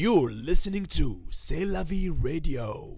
You're listening to C'est la vie radio.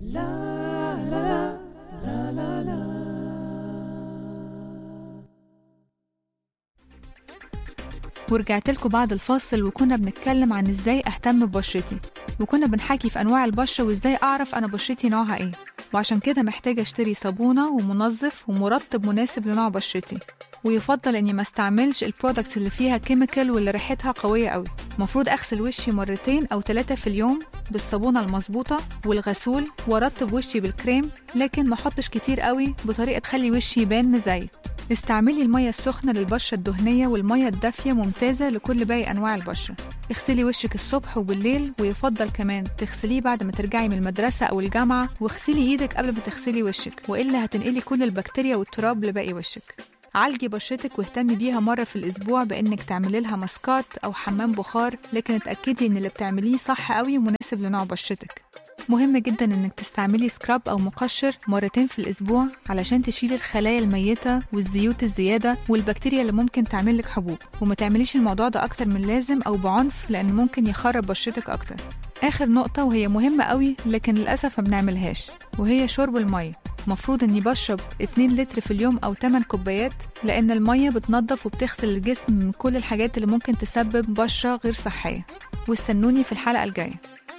ورجعت لكم بعد الفاصل وكنا بنتكلم عن ازاي اهتم ببشرتي وكنا بنحكي في انواع البشره وازاي اعرف انا بشرتي نوعها ايه وعشان كده محتاجه اشتري صابونه ومنظف ومرطب مناسب لنوع بشرتي ويفضل اني ما استعملش البرودكتس اللي فيها كيميكال واللي ريحتها قويه قوي المفروض اغسل وشي مرتين او ثلاثه في اليوم بالصابونه المظبوطه والغسول وارطب وشي بالكريم لكن ما احطش كتير قوي بطريقه تخلي وشي يبان مزيت استعملي المية السخنة للبشرة الدهنية والمية الدافية ممتازة لكل باقي أنواع البشرة اغسلي وشك الصبح وبالليل ويفضل كمان تغسليه بعد ما ترجعي من المدرسة أو الجامعة واغسلي إيدك قبل ما تغسلي وشك وإلا هتنقلي كل البكتيريا والتراب لباقي وشك عالجي بشرتك واهتمي بيها مرة في الأسبوع بإنك تعملي لها ماسكات أو حمام بخار لكن اتأكدي إن اللي بتعمليه صح قوي ومناسب لنوع بشرتك مهم جدا انك تستعملي سكراب او مقشر مرتين في الاسبوع علشان تشيلي الخلايا الميته والزيوت الزياده والبكتيريا اللي ممكن تعمل لك حبوب وما تعمليش الموضوع ده اكتر من لازم او بعنف لان ممكن يخرب بشرتك اكتر اخر نقطه وهي مهمه قوي لكن للاسف ما بنعملهاش وهي شرب الميه مفروض اني بشرب 2 لتر في اليوم او 8 كوبايات لان الميه بتنظف وبتغسل الجسم من كل الحاجات اللي ممكن تسبب بشره غير صحيه واستنوني في الحلقه الجايه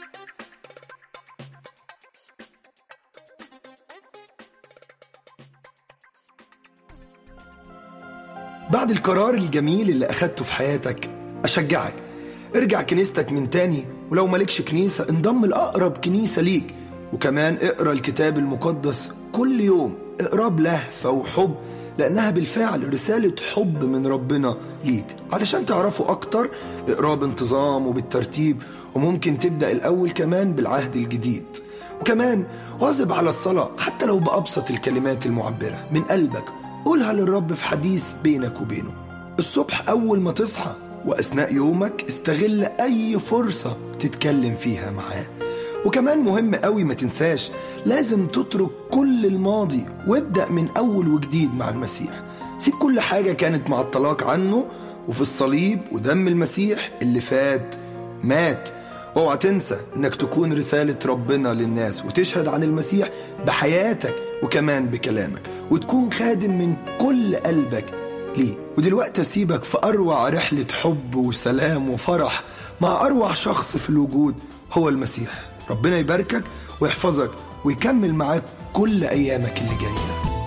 بعد القرار الجميل اللي أخدته في حياتك أشجعك ارجع كنيستك من تاني ولو مالكش كنيسة انضم لأقرب كنيسة ليك وكمان اقرا الكتاب المقدس كل يوم اقراه بلهفة وحب لأنها بالفعل رسالة حب من ربنا ليك علشان تعرفوا أكتر اقراه بانتظام وبالترتيب وممكن تبدأ الأول كمان بالعهد الجديد وكمان واظب على الصلاة حتى لو بأبسط الكلمات المعبرة من قلبك قولها للرب في حديث بينك وبينه الصبح أول ما تصحى وأثناء يومك استغل أي فرصة تتكلم فيها معاه وكمان مهم قوي ما تنساش لازم تترك كل الماضي وابدأ من أول وجديد مع المسيح سيب كل حاجة كانت معطلاك عنه وفي الصليب ودم المسيح اللي فات مات اوعى تنسى انك تكون رسالة ربنا للناس وتشهد عن المسيح بحياتك وكمان بكلامك وتكون خادم من كل قلبك ليه ودلوقتي اسيبك في اروع رحلة حب وسلام وفرح مع اروع شخص في الوجود هو المسيح ربنا يباركك ويحفظك ويكمل معاك كل ايامك اللي جايه